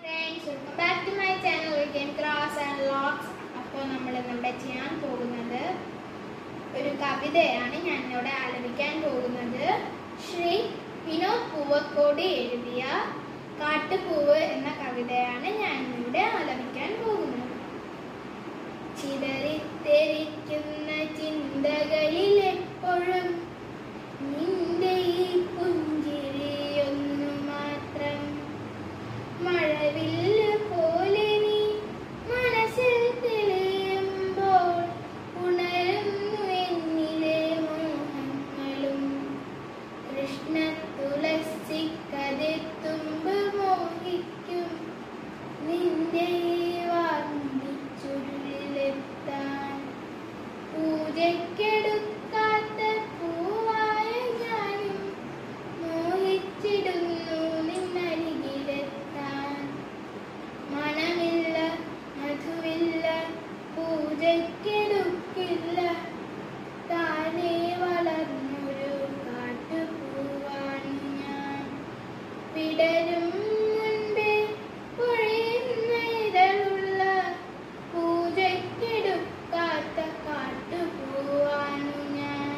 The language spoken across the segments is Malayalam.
friends welcome back to my channel weekend crafts and looks അപ്പോൾ നമ്മൾ ഇന്നിവിടെ ചെയ്യാൻ പോകുന്നത് ഒരു കവിതയാണ് ഞാൻ ഇവിടെ ആലപിക്കാൻ പോകുന്നത് ശ്രീ വിനോദ് പൂവക്കോട് എഴുതിയ കാട്ടുപൂവ് എന്ന കവിതയാണ് ഞാൻ ഇവിടെ ആലപിക്കാൻ പോകുന്നത് ചിതറിത്തെറിക്കുന്ന ചിന്തകളിൽ എപ്പോഴും നിന്റെ ഈ പുഞ്ചിരിയൊന്നു മാത്രം മഴവില്ല് പോലെ നീ മനസ്സിൽ തെളിയുമ്പോൾ ഉണരുന്നു എന്നിലെ മോഹങ്ങളും കൃഷ്ണ തുളസി കതിർത്തുമ്പ് മോഹിക്കും നിന്റെ ഈ വാർന്നിച്ചുരുളിലെത്താൻ പൂജയ്ക്കെടുക്കാത്ത പൂവായ ഞാനും മോഹിച്ചിടുന്നു നിന്നരികിലെത്താൻ മണമില്ല മധുവില്ല പൂജയ്ക്കെടുക്കില്ല താനേ വളർന്നൊരു കാട്ടുപൂവാണ് ഞാൻ വിടരും മുൻപേ പൊഴിയുന്ന ഇതളുള്ള പൂജയ്ക്കെടുക്കാത്ത കാട്ടുപൂവാണു ഞാൻ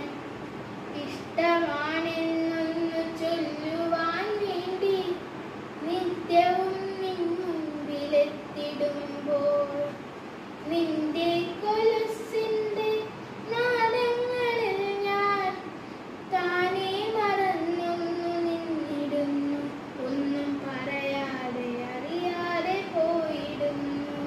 ഇഷ്ടമാണെന്നൊന്നു ചൊല്ലുവാൻ വേണ്ടി നിത്യവും നിൻ മുൻപിലെത്തിടുമ്പോൾ നിന്റെ കൊലുസിന്റെ നാദങ്ങളിൽ ഞാൻ താനേ മറന്നൊന്നു നിന്നിടുന്നു ഒന്നും പറയാതെ അറിയാതെ പോയിടുന്നു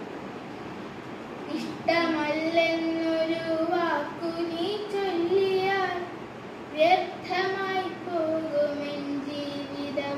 ഇഷ്ടമല്ലെന്നൊരു വാക്കു നീ ചൊല്ലിയാൽ വ്യർത്ഥമായി പോകുമെൻ ജീവിതം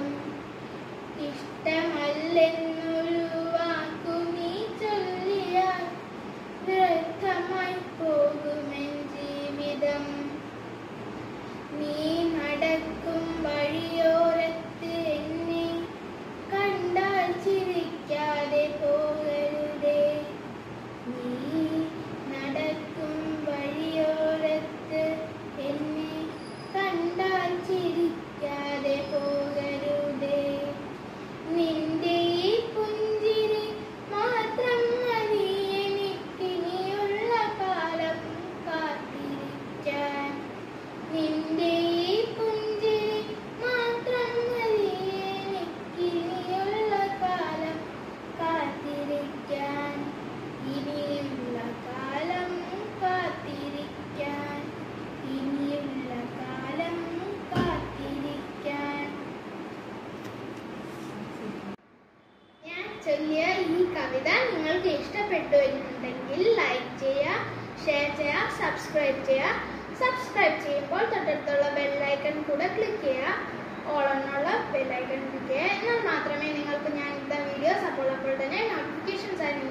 ഇഷ്ടമല്ലെന്നൊരു വാക്കു നീ ചൊല്ലിയാൽ വ്യർത്ഥമായി പോകുമെൻ ജീവിതം നീ നടക്കും വഴിയോരത്ത് എന്നെ കണ്ടാൽ ചിരിക്കാതെ പോകരുതേ നീ നടക്കും വഴിയോരത്ത് എന്നെ കണ്ടാൽ ചിരിക്കാതെ പോകരുതേ നിന്റെ ഈ പുഞ്ചിരി മാത്രം മതി എനിക്കിനിയുള്ള കാലം കാത്തിരിക്കാൻ നിന്റെ ഈ പുഞ്ചിരി മാത്രം മതി എനിക്കിനിയുള്ള കാലം കാത്തിരിക്കാൻ ഇനിയുള്ള കാലം കാത്തിരിക്കാൻ ഇനിയുള്ള കാലം കാത്തിരിക്കാൻ ഞാൻ ചൊല്ലിയ ഈ കവിത നിങ്ങൾക്ക് ഇഷ്ടപ്പെട്ടു എന്നുണ്ടെങ്കിൽ ലൈക്ക് ചെയ്യുക ഷെയർ ചെയ്യുക സബ്സ്ക്രൈബ് ചെയ്യുക സബ്സ്ക്രൈബ് ചെയ്യുമ്പോൾ തൊട്ടടുത്തുള്ള ബെല്ലൈക്കൺ കൂടെ ക്ലിക്ക് ചെയ്യുക ഓൾ എന്നുള്ള ബെല്ലൈക്കൺ ക്ലിക്ക് ചെയ്യുക എന്നാൽ മാത്രമേ നിങ്ങൾക്ക് ഞാൻ ഇട്ട വീഡിയോസ് അപ്പോൾ അപ്പോൾ തന്നെ നോട്ടിഫിക്കേഷൻസ് ആയി